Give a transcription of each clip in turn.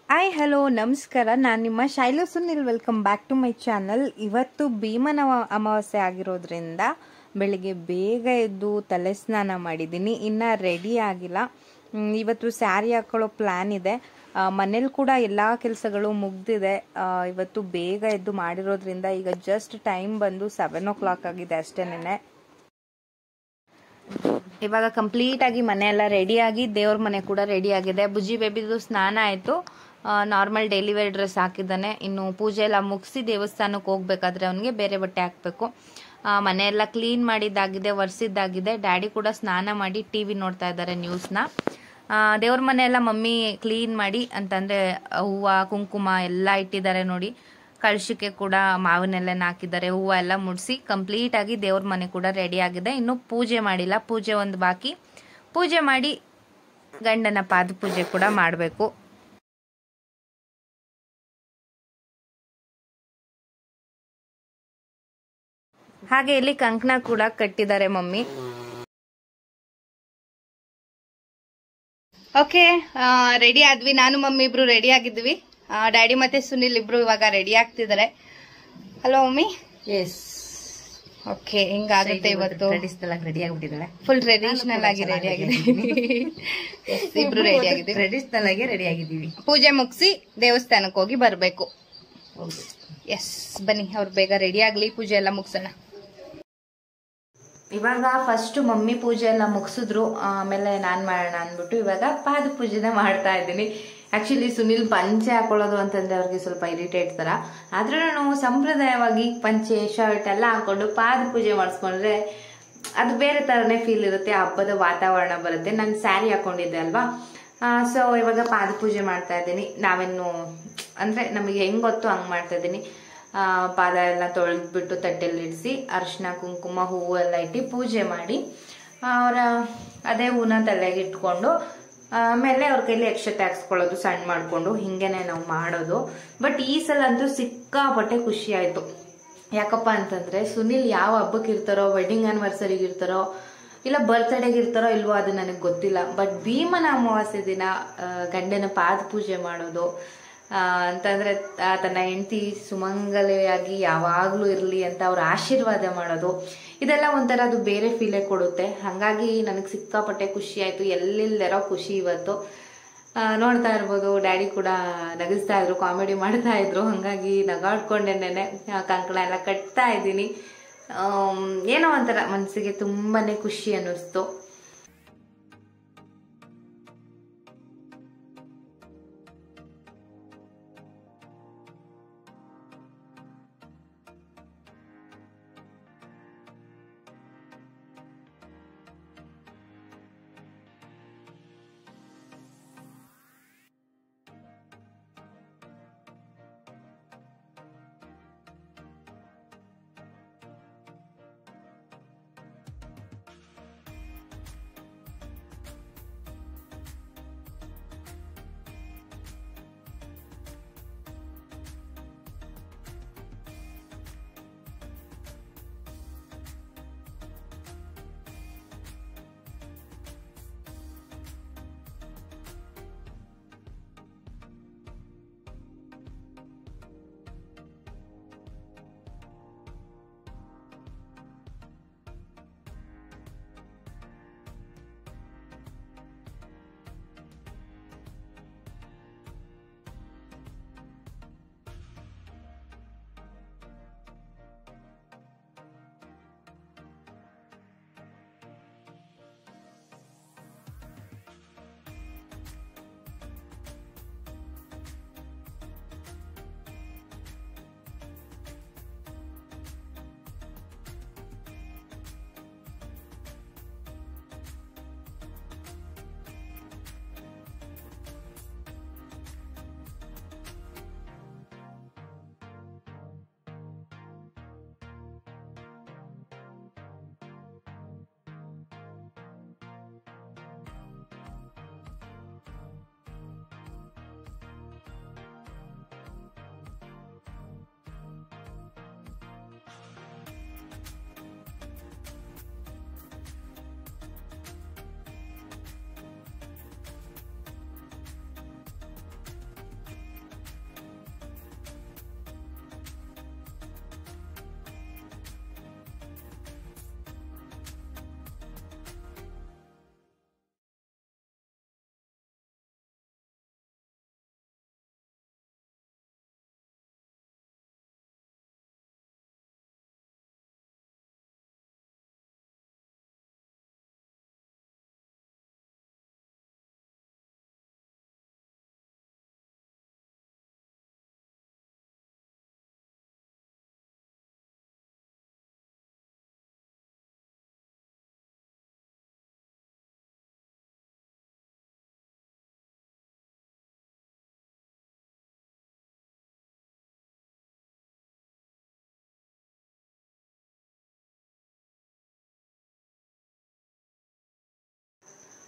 hi hello ನಮಸ್ಕಾರ ನಾನು ನಿಮ್ಮ Shailu Sunil welcome back to my channel ಇವತ್ತು ಭೀಮನ ಅಮ- ಅಮಾವಾಸ್ಯೆ ಆಗಿರೋದ್ರಿಂದ ಬೆಳಿಗ್ಗೆ ಬೇಗ ಎದ್ದು ತಲೆ ಸ್ನಾನ ಮಾಡಿದ್ದೀನಿ ಇನ್ನು ರೆಡಿ ಆಗಿಲ್ಲ ಮ್, ಇವತ್ತು ಸ್ಯಾರಿ ಹಾಕೊಳ್ಳೋ ಪ್ಲ್ಯಾನ್ ಇದೆ ಮನೇಲಿ ಕೂಡ ಎಲ್ಲ ಕೆಲಸಗಳು ಮುಗ್ದಿದೆ ಆ, ಇವತ್ತು ಬೇಗ ಎದ್ದು ಮಾಡಿರೋದ್ರಿಂದ ಈಗ ಜಸ್ಟ್ ಟೈಮ್ ಬಂದು ಸೆವೆನ್ ಓ ಕ್ಲಾಕ್ ಆಗಿದೆ ಅಷ್ಟೇನೆ ಇವಾಗ ಕಂಪ್ಲೀಟ್ ಆಗಿ ಮನೆ ಎಲ್ಲ ರೆಡಿ ಆಗಿ ದೇವ್ರ ಮನೆ ಕೂಡ ರೆಡಿ ಆಗಿದೆ ಬುಜ್ಜಿ ಬೇಬಿದು ಸ್ನಾನ ಆಯಿತು ನಾರ್ಮಲ್ ಡೈಲಿ ವೇರ್ ಡ್ರೆಸ್ ಹಾಕಿದ್ದಾನೆ ಇನ್ನು ಪೂಜೆ ಎಲ್ಲ ಮುಗಿಸಿ ದೇವಸ್ಥಾನಕ್ಕೆ ಹೋಗ್ಬೇಕಾದ್ರೆ ಅವನಿಗೆ ಬೇರೆ ಬಟ್ಟೆ ಹಾಕಬೇಕು ಮನೆ ಎಲ್ಲ ಕ್ಲೀನ್ ಮಾಡಿದ್ದಾಗಿದೆ ಒರೆಸಿದ್ದಾಗಿದೆ ಡ್ಯಾಡಿ ಕೂಡ ಸ್ನಾನ ಮಾಡಿ ಟಿ ವಿ ನೋಡ್ತಾ ಇದ್ದಾರೆ ನ್ಯೂಸ್ನ ದೇವ್ರ ಮನೆ ಎಲ್ಲ ಮಮ್ಮಿ ಕ್ಲೀನ್ ಮಾಡಿ ಅಂತಂದರೆ ಹೂವು ಕುಂಕುಮ ಎಲ್ಲ ಇಟ್ಟಿದ್ದಾರೆ ನೋಡಿ ಕಳಶಕ್ಕೆ ಕೂಡ ಮಾವಿನೆಲೆನ ಹಾಕಿದ್ದಾರೆ ಹೂವು ಎಲ್ಲ ಮುಡಿಸಿ ಕಂಪ್ಲೀಟ್ ಆಗಿ ದೇವ್ರ ಮನೆ ಕೂಡ ರೆಡಿ ಆಗಿದೆ ಇನ್ನು ಪೂಜೆ ಮಾಡಿಲ್ಲ ಪೂಜೆ ಒಂದು ಬಾಕಿ ಪೂಜೆ ಮಾಡಿ ಗಂಡನ ಪಾದ ಪೂಜೆ ಕೂಡ ಮಾಡಬೇಕು ಹಾಗೆ ಇಲ್ಲಿ ಕಂಕಣ ಕೂಡ ಕಟ್ಟಿದ್ದಾರೆ ಮಮ್ಮಿ ಓಕೆ ರೆಡಿ ಆದ್ವಿ ನಾನು ಮಮ್ಮಿ ಇಬ್ರು ರೆಡಿ ಆಗಿದ್ವಿ ಡ್ಯಾಡಿ ಮತ್ತೆ ಸುನಿಲ್ ಇಬ್ರು ಇವಾಗ ರೆಡಿ ಆಗ್ತಿದ್ದಾರೆ ಹಲೋ ಮಮ್ಮಿ ಎಸ್ ಓಕೆ ಹಿಂಗಾಗುತ್ತೆ ಇವತ್ತು ಟ್ರೆಡಿಷನಲ್ ಆಗಿ ರೆಡಿ ಆಗ್ಬಿಟ್ಟಿದ್ದಾಳೆ ಫುಲ್ ಟ್ರೆಡಿಷನಲ್ ಆಗಿ ರೆಡಿ ಆಗಿದೆ ಇಬ್ರು ರೆಡಿ ಆಗಿದ್ದೀವಿ ಟ್ರೆಡಿಷನಲ್ ಆಗಿ ರೆಡಿ ಆಗಿದ್ದೀವಿ ಪೂಜೆ ಮುಗಿಸಿ ದೇವಸ್ಥಾನಕ್ಕೆ ಹೋಗಿ ಬರಬೇಕು ಹೌದು ಎಸ್ ಬನ್ನಿ ಅವ್ರು ಬೇಗ ರೆಡಿ ಆಗ್ಲಿ ಪೂಜೆ ಎಲ್ಲ ಮುಗಿಸೋಣ ಇವಾಗ ಫಸ್ಟ್ ಮಮ್ಮಿ ಪೂಜೆ ಎಲ್ಲ ಮುಗಿಸಿದ್ರು ಆಮೇಲೆ ನಾನು ಮಾಡೋಣ ಅಂದ್ಬಿಟ್ಟು ಇವಾಗ ಪಾದ ಪೂಜೆನ ಮಾಡ್ತಾ ಇದ್ದೀನಿ ಆಕ್ಚುಲಿ ಸುನಿಲ್ ಪಂಚೆ ಹಾಕೊಳ್ಳೋದು ಅಂತಂದ್ರೆ ಅವ್ರಿಗೆ ಸ್ವಲ್ಪ ಇರಿಟೇಟ್ ತರ ಆದ್ರೂ ನಾವು ಸಂಪ್ರದಾಯವಾಗಿ ಪಂಚೆ ಶರ್ಟ್ ಎಲ್ಲ ಹಾಕೊಂಡು ಪಾದ ಪೂಜೆ ಮಾಡಿಸ್ಕೊಂಡ್ರೆ ಅದು ಬೇರೆ ತರನೇ ಫೀಲ್ ಇರುತ್ತೆ ಹಬ್ಬದ ವಾತಾವರಣ ಬರುತ್ತೆ ನಾನು ಸ್ಯಾರಿ ಹಾಕೊಂಡಿದ್ದೆ ಅಲ್ವಾ ಸೊ ಇವಾಗ ಪಾದ ಪೂಜೆ ಮಾಡ್ತಾ ಇದ್ದೀನಿ ನಾವೇನು ಅಂದ್ರೆ ನಮಗೆ ಹೆಂಗ್ ಗೊತ್ತು ಹಂಗ್ ಮಾಡ್ತಾ ಇದ್ದೀನಿ ಆ, ಪಾದ ಎಲ್ಲ ತೊಳೆದ್ಬಿಟ್ಟು ತಟ್ಟೆಲ್ಲಿ ಇಡಿಸಿ ಅರಿಶಿನ ಕುಂಕುಮ ಹೂವು ಎಲ್ಲ ಇಟ್ಟು ಪೂಜೆ ಮಾಡಿ ಅವರ ಅದೇ ಹೂನ ತಲೆಗೆ ಇಟ್ಕೊಂಡು ಆಮೇಲೆ ಅವ್ರ ಕೈಲಿ ಅಕ್ಷತೆ ಹಾಕ್ಸ್ಕೊಳ್ಳೋದು ಸಣ್ಣ ಮಾಡಿಕೊಂಡು ಹಿಂಗೇನೆ ನಾವು ಮಾಡೋದು ಬಟ್ ಈ ಸಲ ಅಂತೂ ಸಿಕ್ಕಾಪಟ್ಟೆ ಖುಷಿ ಆಯ್ತು ಯಾಕಪ್ಪ ಅಂತಂದ್ರೆ ಸುನಿಲ್ ಯಾವ ಹಬ್ಬಕ್ಕೆ ಇರ್ತಾರೋ ವೆಡ್ಡಿಂಗ್ ಆನಿವರ್ಸರಿಗೆ ಇರ್ತಾರೋ ಇಲ್ಲ ಬರ್ತ್ಡೇಗೆ ಇರ್ತಾರೋ ಇಲ್ವೋ ಅದು ನನಗೆ ಗೊತ್ತಿಲ್ಲ ಬಟ್ ಭೀಮನ ಅಮಾವಾಸ್ಯೆ ದಿನ ಆ, ಗಂಡನ ಪಾದ ಪೂಜೆ ಮಾಡೋದು ಆ, ಅಂತಂದ್ರೆ ಆ, ತನ್ನ ಹೆಂಡತಿ ಸುಮಂಗಲೆಯಾಗಿ ಯಾವಾಗ್ಲೂ ಇರಲಿ ಅಂತ ಅವ್ರ ಆಶೀರ್ವಾದ ಮಾಡೋದು ಇದೆಲ್ಲ ಒಂಥರ ಅದು ಬೇರೆ ಫೀಲೇ ಕೊಡುತ್ತೆ ಹಾಗಾಗಿ ನನಗೆ ಸಿಕ್ಕಾಪಟ್ಟೆ ಖುಷಿ ಆಯ್ತು ಎಲ್ಲಿಲ್ದಿರೋ ಖುಷಿ ಇವತ್ತು ಆ, ನೋಡ್ತಾ ಇರ್ಬೋದು ಡ್ಯಾಡಿ ಕೂಡ ನಗಿಸ್ತಾ ಇದ್ರು ಕಾಮಿಡಿ ಮಾಡ್ತಾ ಇದ್ರು ಹಂಗಾಗಿ ನಗಾಡ್ಕೊಂಡೇನೆ ಕಂಕಣ ಎಲ್ಲ ಕಟ್ತಾ ಇದ್ದೀನಿ ಆಮ್, ಏನೋ ಒಂಥರ ಮನಸ್ಸಿಗೆ ತುಂಬಾನೇ ಖುಷಿ ಅನ್ನಿಸ್ತು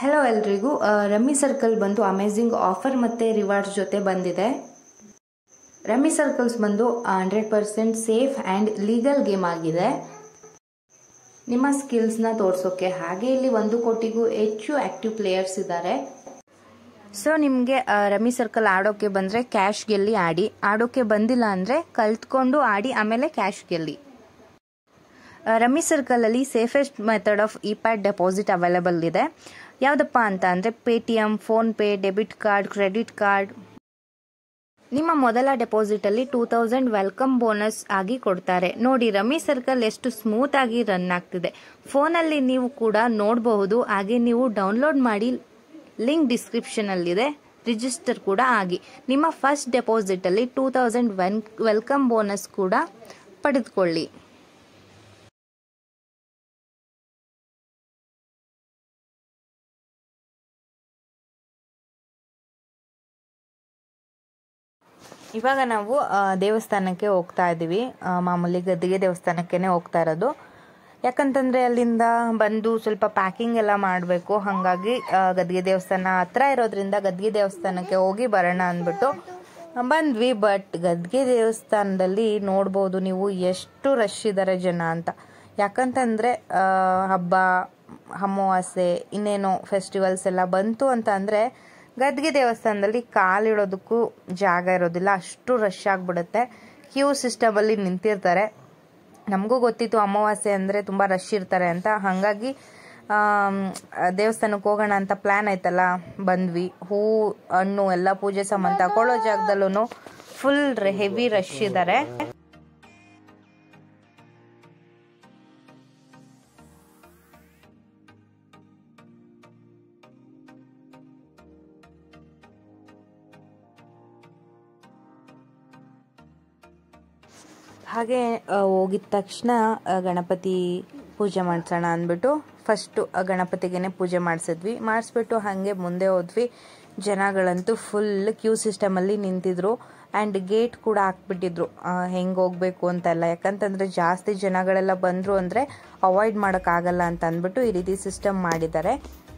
ಹಲೋ ಎಲ್ರಿಗೂ ಆ, ರಮ್ಮಿ ಸರ್ಕಲ್ ಬಂದು ಅಮೇಝಿಂಗ್ ಆಫರ್ ಮತ್ತು ರಿವಾರ್ಡ್ಸ್ ಜೊತೆ ಬಂದಿದೆ ರಮ್ಮಿ ಸರ್ಕಲ್ಸ್ ಬಂದು hundred percent safe and legal game ಆಗಿದೆ ನಿಮ್ಮ ಸ್ಕಿಲ್ಸ್ನ ತೋರಿಸೋಕೆ ಹಾಗೆ ಇಲ್ಲಿ ಒಂದು ಕೋಟಿಗೂ ಹೆಚ್ಚು ಆಕ್ಟಿವ್ ಪ್ಲೇಯರ್ಸ್ ಇದ್ದಾರೆ ಸೊ ನಿಮಗೆ ರಮ್ಮಿ ಸರ್ಕಲ್ ಆಡೋಕೆ ಬಂದರೆ ಕ್ಯಾಶ್ ಗೆಲ್ಲಿ ಆಡಿ ಆಡೋಕೆ ಬಂದಿಲ್ಲ ಅಂದರೆ ಕಲ್ತ್ಕೊಂಡು ಆಡಿ ಆಮೇಲೆ ಕ್ಯಾಶ್ ಗೆಲ್ಲಿ ಆ, ರಮ್ಮಿ ಸರ್ಕಲಲ್ಲಿ ಸೇಫೆಸ್ಟ್ ಮೆಥಡ್ ಆಫ್ ಇ ಪ್ಯಾಡ್ ಡೆಪಾಸಿಟ್ ಅವೈಲೇಬಲ್ ಇದೆ ಯಾವುದಪ್ಪ ಅಂತ ಅಂದರೆ Paytm PhonePe debit card credit card ನಿಮ್ಮ ಮೊದಲ ಡೆಪಾಸಿಟಲ್ಲಿ ಟೂ ತೌಸಂಡ್ ವೆಲ್ಕಮ್ ಬೋನಸ್ ಆಗಿ ಕೊಡ್ತಾರೆ ನೋಡಿ ರಮ್ಮಿ ಸರ್ಕಲ್ ಎಷ್ಟು ಸ್ಮೂತ್ ಆಗಿ ರನ್ ಆಗ್ತಿದೆ ಫೋನಲ್ಲಿ ನೀವು ಕೂಡ ನೋಡಬಹುದು ಹಾಗೆ ನೀವು ಡೌನ್ಲೋಡ್ ಮಾಡಿ ಲಿಂಕ್ ಡಿಸ್ಕ್ರಿಪ್ಷನಲ್ಲಿದೆ ರಿಜಿಸ್ಟರ್ ಕೂಡ ಆಗಿ ನಿಮ್ಮ ಫಸ್ಟ್ ಡೆಪಾಸಿಟಲ್ಲಿ ಟೂ ತೌಸಂಡ್ ವೆನ್ ವೆಲ್ಕಮ್ ಬೋನಸ್ ಕೂಡ ಪಡೆದುಕೊಳ್ಳಿ ಇವಾಗ ನಾವು ಆ, ದೇವಸ್ಥಾನಕ್ಕೆ ಹೋಗ್ತಾ ಇದ್ದೀವಿ ಆ, ಮಾಮೂಲಿ ಗದ್ದಿಗೆ ದೇವಸ್ಥಾನಕ್ಕೇ ಹೋಗ್ತಾ ಇರೋದು ಯಾಕಂತಂದರೆ ಅಲ್ಲಿಂದ ಬಂದು ಸ್ವಲ್ಪ ಪ್ಯಾಕಿಂಗ್ ಎಲ್ಲ ಮಾಡಬೇಕು ಹಾಗಾಗಿ ಆ, ಗದ್ದಿಗೆ ದೇವಸ್ಥಾನ ಹತ್ರ ಇರೋದ್ರಿಂದ ಗದ್ದಿಗೆ ದೇವಸ್ಥಾನಕ್ಕೆ ಹೋಗಿ ಬರೋಣ ಅಂದ್ಬಿಟ್ಟು ಬಂದ್ವಿ ಬಟ್ ಗದ್ದಿಗೆ ದೇವಸ್ಥಾನದಲ್ಲಿ ನೋಡ್ಬೋದು ನೀವು ಎಷ್ಟು ರಶ್ ಇದ್ದಾರೆ ಜನ ಅಂತ ಯಾಕಂತಂದರೆ ಹಬ್ಬ ಅಮಾವಾಸ್ಯೆ ಇನ್ನೇನೋ ಫೆಸ್ಟಿವಲ್ಸ್ ಎಲ್ಲ ಬಂತು ಅಂತ ಅಂದರೆ ಗದ್ಗೆ ದೇವಸ್ಥಾನದಲ್ಲಿ ಕಾಲಿಡೋದಕ್ಕೂ ಜಾಗ ಇರೋದಿಲ್ಲ ಅಷ್ಟು ರಶ್ ಆಗಿಬಿಡುತ್ತೆ ಕ್ಯೂ ಸಿಸ್ಟಮಲ್ಲಿ ನಿಂತಿರ್ತಾರೆ ನಮಗೂ ಗೊತ್ತಿತ್ತು ಅಮಾವಾಸ್ಯೆ ಅಂದರೆ ತುಂಬ ರಶ್ ಇರ್ತಾರೆ ಅಂತ ಹಾಗಾಗಿ ಆಮ್, ದೇವಸ್ಥಾನಕ್ಕೆ ಹೋಗೋಣ ಅಂತ ಪ್ಲ್ಯಾನ್ ಆಯ್ತಲ್ಲ ಬಂದ್ವಿ ಹೂ ಹಣ್ಣು ಎಲ್ಲ ಪೂಜೆ ಸಾಮಾನು ತಗೊಳ್ಳೋ ಜಾಗದಲ್ಲೂ ಫುಲ್ ಹೆವಿ ರಶ್ ಇದ್ದಾರೆ ಹಾಗೆ ಆ, ಹೋಗಿದ ತಕ್ಷಣ ಆ, ಗಣಪತಿ ಪೂಜೆ ಮಾಡಿಸೋಣ ಅಂದ್ಬಿಟ್ಟು ಫಸ್ಟು ಗಣಪತಿಗೆ ಪೂಜೆ ಮಾಡಿಸಿದ್ವಿ ಮಾಡಿಸ್ಬಿಟ್ಟು ಹಾಗೆ ಮುಂದೆ ಹೋದ್ವಿ ಜನಗಳಂತೂ ಫುಲ್ ಕ್ಯೂ ಸಿಸ್ಟಮಲ್ಲಿ ನಿಂತಿದ್ರು ಆ್ಯಂಡ್ ಗೇಟ್ ಕೂಡ ಹಾಕ್ಬಿಟ್ಟಿದ್ರು ಹೆಂಗೆ ಹೋಗಬೇಕು ಅಂತೆಲ್ಲ ಯಾಕಂತಂದರೆ ಜಾಸ್ತಿ ಜನಗಳೆಲ್ಲ ಬಂದರು ಅಂದರೆ ಅವಾಯ್ಡ್ ಮಾಡೋಕ್ಕಾಗಲ್ಲ ಅಂತ ಅಂದ್ಬಿಟ್ಟು ಈ ರೀತಿ ಸಿಸ್ಟಮ್ ಮಾಡಿದ್ದಾರೆ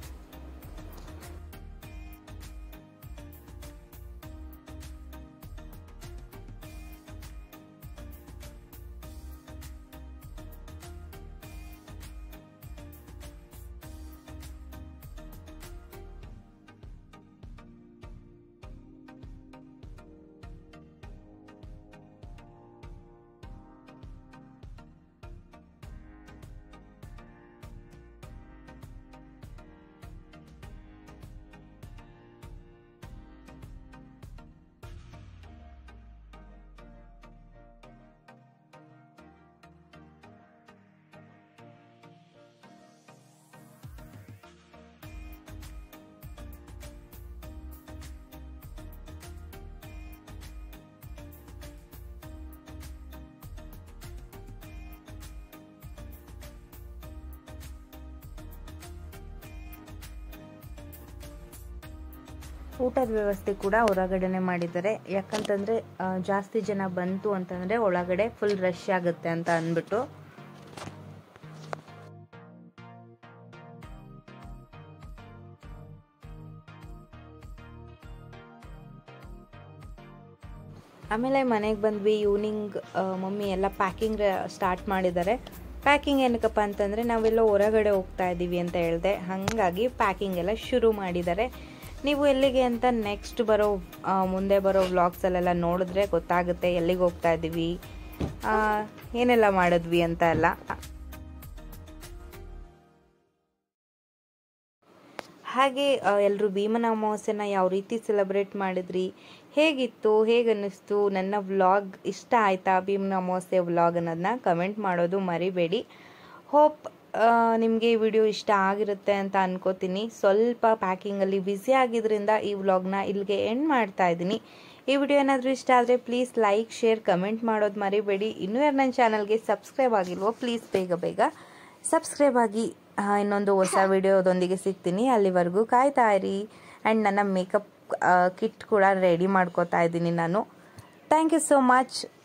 ಊಟದ ವ್ಯವಸ್ಥೆ ಕೂಡ ಹೊರಗಡೆನೆ ಮಾಡಿದ್ದಾರೆ ಯಾಕಂತಂದರೆ ಜಾಸ್ತಿ ಜನ ಬಂತು ಅಂತಂದರೆ ಒಳಗಡೆ ಫುಲ್ ರಶ್ ಆಗುತ್ತೆ ಅಂತ ಅಂದ್ಬಿಟ್ಟು ಆಮೇಲೆ ಮನೆಗೆ ಬಂದ್ವಿ ಈವ್ನಿಂಗ್ ಮಮ್ಮಿ ಎಲ್ಲ ಪ್ಯಾಕಿಂಗ್ ಸ್ಟಾರ್ಟ್ ಮಾಡಿದ್ದಾರೆ ಪ್ಯಾಕಿಂಗ್ ಏನಕ್ಕಪ್ಪ ಅಂತಂದರೆ ನಾವೆಲ್ಲ ಹೊರಗಡೆ ಹೋಗ್ತಾ ಇದ್ದೀವಿ ಅಂತ ಹೇಳಿದೆ ಹಾಗಾಗಿ ಪ್ಯಾಕಿಂಗ್ ಎಲ್ಲ ಶುರು ಮಾಡಿದ್ದಾರೆ ನೀವು ಎಲ್ಲಿಗೆ ಅಂತ ನೆಕ್ಸ್ಟ್ ಬರೋ ಆ, ಮುಂದೆ ಬರೋ ವ್ಲಾಗ್ಸಲ್ಲೆಲ್ಲ ನೋಡಿದ್ರೆ ಗೊತ್ತಾಗುತ್ತೆ ಎಲ್ಲಿಗೆ ಹೋಗ್ತಾ ಇದ್ದೀವಿ ಆ, ಏನೆಲ್ಲ ಮಾಡಿದ್ವಿ ಅಂತ ಎಲ್ಲ ಹಾಗೆ ಎಲ್ಲರೂ ಭೀಮನ ಅಮಾವಾಸ್ಯೆನ ಯಾವ ರೀತಿ ಸೆಲೆಬ್ರೇಟ್ ಮಾಡಿದ್ರಿ ಹೇಗಿತ್ತು ಹೇಗೆ ಅನ್ನಿಸ್ತು ನನ್ನ ವ್ಲಾಗ್ ಇಷ್ಟ ಆಯ್ತಾ ಭೀಮನ ಅಮಾವಾಸ್ಯೆ ವ್ಲಾಗ್ ಅನ್ನೋದನ್ನ ಕಮೆಂಟ್ ಮಾಡೋದು ಮರಿಬೇಡಿ ಹೋಪ್ ನಿಮಗೆ ಈ ವಿಡಿಯೋ ಇಷ್ಟ ಆಗಿರುತ್ತೆ ಅಂತ ಅನ್ಕೋತೀನಿ ಸ್ವಲ್ಪ ಪ್ಯಾಕಿಂಗಲ್ಲಿ ಬ್ಯುಸಿ ಆಗಿದ್ರಿಂದ ಈ ವ್ಲಾಗ್ನ ಇಲ್ಲಿಗೆ ಎಂಡ್ ಮಾಡ್ತಾ ಇದ್ದೀನಿ ಈ ವಿಡಿಯೋ ಏನಾದರೂ ಇಷ್ಟ ಆದರೆ ಪ್ಲೀಸ್ ಲೈಕ್ ಶೇರ್ ಕಮೆಂಟ್ ಮಾಡೋದು ಮರಿಬೇಡಿ ಇನ್ನೂ ಯಾರು ನನ್ನ ಚಾನಲ್ಗೆ ಸಬ್ಸ್ಕ್ರೈಬ್ ಆಗಿಲ್ವೋ ಪ್ಲೀಸ್ ಬೇಗ ಬೇಗ ಸಬ್ಸ್ಕ್ರೈಬ್ ಆಗಿ ಆ, ಇನ್ನೊಂದು ಹೊಸ ವಿಡಿಯೋದೊಂದಿಗೆ ಸಿಗ್ತೀನಿ ಅಲ್ಲಿವರೆಗೂ ಕಾಯ್ತಾ ಇರಿ ಆ್ಯಂಡ್ ನನ್ನ ಮೇಕಪ್ ಕಿಟ್ ಕೂಡ ರೆಡಿ ಮಾಡ್ಕೋತಾ ಇದ್ದೀನಿ ನಾನು ಥ್ಯಾಂಕ್ ಯು ಸೋ ಮಚ್